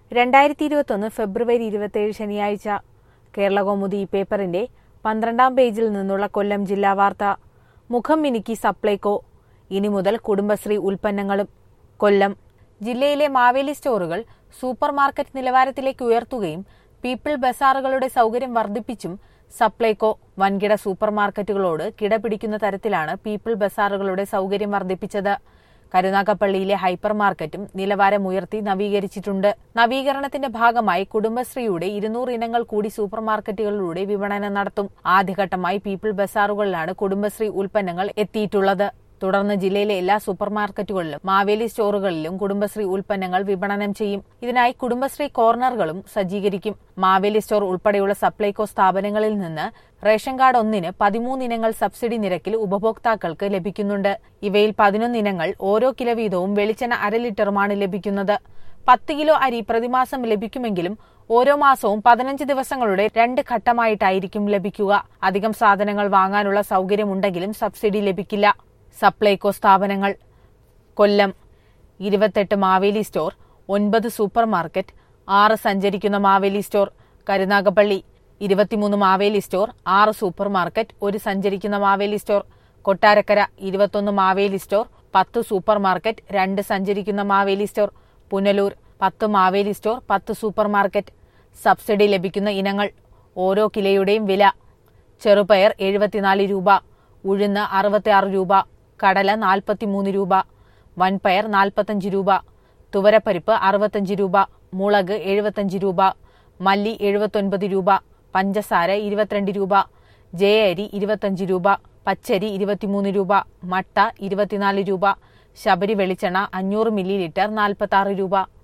രണ്ടായിരത്തി ഇരുപത്തൊന്ന് ഫെബ്രുവരി ഇരുപത്തിയേഴ് ശനിയാഴ്ച കേരളകൗമുദി ഈ പേപ്പറിന്റെ പന്ത്രണ്ടാം പേജിൽ നിന്നുള്ള കൊല്ലം ജില്ലാ വാർത്ത മുഖം മിനുക്കി സപ്ലൈകോ ഇനി മുതൽ കുടുംബശ്രീ ഉൽപ്പന്നങ്ങളും കൊല്ലം ജില്ലയിലെ മാവേലി സ്റ്റോറുകൾ സൂപ്പർ മാർക്കറ്റ് നിലവാരത്തിലേക്ക് ഉയർത്തുകയും പീപ്പിൾ ബസാറുകളുടെ സൗകര്യം വർദ്ധിപ്പിച്ചും സപ്ലൈകോ വൻകിട സൂപ്പർ മാർക്കറ്റുകളോട് കിടപിടിക്കുന്ന തരത്തിലാണ് പീപ്പിൾ ബസാറുകളുടെ സൗകര്യം വർദ്ധിപ്പിച്ചത് കരുനാഗപ്പള്ളിയിലെ ഹൈപ്പർ മാർക്കറ്റും നിലവാരമുയർത്തി നവീകരിച്ചിട്ടുണ്ട് നവീകരണത്തിന്റെ ഭാഗമായി കുടുംബശ്രീയുടെ ഇരുന്നൂറ് ഇനങ്ങൾ കൂടി സൂപ്പർ മാർക്കറ്റുകളിലൂടെ വിപണനം നടത്തും ആദ്യഘട്ടമായി പീപ്പിൾ ബസാറുകളിലാണ് കുടുംബശ്രീ ഉൽപ്പന്നങ്ങൾ എത്തിയിട്ടുള്ളത് തുടർന്ന് ജില്ലയിലെ എല്ലാ സൂപ്പർ മാർക്കറ്റുകളിലും മാവേലി സ്റ്റോറുകളിലും കുടുംബശ്രീ ഉൽപ്പന്നങ്ങൾ വിപണനം ചെയ്യും ഇതിനായി കുടുംബശ്രീ കോർണറുകളും സജ്ജീകരിക്കും മാവേലി സ്റ്റോർ ഉൾപ്പെടെയുള്ള സപ്ലൈകോ സ്ഥാപനങ്ങളിൽ നിന്ന് റേഷൻ കാർഡ് ഒന്നിന് പതിമൂന്ന് ഇനങ്ങൾ സബ്സിഡി നിരക്കിൽ ഉപഭോക്താക്കൾക്ക് ലഭിക്കുന്നുണ്ട് ഇവയിൽ പതിനൊന്ന് ഇനങ്ങൾ ഓരോ കിലോ വീതവും വെളിച്ചെണ്ണ അര ലിറ്ററുമാണ് ലഭിക്കുന്നത് പത്ത് കിലോ അരി പ്രതിമാസം ലഭിക്കുമെങ്കിലും ഓരോ മാസവും പതിനഞ്ച് ദിവസങ്ങളുടെ രണ്ട് ഘട്ടമായിട്ടായിരിക്കും ലഭിക്കുക അധികം സാധനങ്ങൾ വാങ്ങാനുള്ള സൗകര്യമുണ്ടെങ്കിലും സബ്സിഡി ലഭിക്കില്ല സപ്ലൈകോ സ്ഥാപനങ്ങൾ കൊല്ലം ഇരുപത്തെട്ട് മാവേലി സ്റ്റോർ ഒൻപത് സൂപ്പർ മാർക്കറ്റ് ആറ് സഞ്ചരിക്കുന്ന മാവേലി സ്റ്റോർ കരുനാഗപ്പള്ളി ഇരുപത്തിമൂന്ന് മാവേലി സ്റ്റോർ ആറ് സൂപ്പർ മാർക്കറ്റ് ഒരു സഞ്ചരിക്കുന്ന മാവേലി സ്റ്റോർ കൊട്ടാരക്കര ഇരുപത്തൊന്ന് മാവേലി സ്റ്റോർ പത്ത് സൂപ്പർ മാർക്കറ്റ് രണ്ട് സഞ്ചരിക്കുന്ന മാവേലി സ്റ്റോർ പുനലൂർ പത്ത് മാവേലി സ്റ്റോർ പത്ത് സൂപ്പർ മാർക്കറ്റ് സബ്സിഡി ലഭിക്കുന്ന ഇനങ്ങൾ ഓരോ കിലോയുടെയും വില ചെറുപയർ എഴുപത്തിനാല് രൂപ ഉഴുന്ന് അറുപത്തിയാറ് രൂപ കടല നാൽപ്പത്തിമൂന്ന് രൂപ വൻപയർ നാൽപ്പത്തഞ്ച് രൂപ തുവരപ്പരിപ്പ് അറുപത്തഞ്ച് രൂപ മുളക് എഴുപത്തഞ്ച് രൂപ മല്ലി എഴുപത്തൊൻപത് രൂപ പഞ്ചസാര ഇരുപത്തിരണ്ട് രൂപ ജയ അരി ഇരുപത്തഞ്ച് രൂപ പച്ചരി ഇരുപത്തിമൂന്ന് രൂപ മട്ട ഇരുപത്തിനാല് രൂപ ശബരി വെളിച്ചെണ്ണ അഞ്ഞൂറ് മില്ലി ലിറ്റർ നാൽപ്പത്തി രൂപ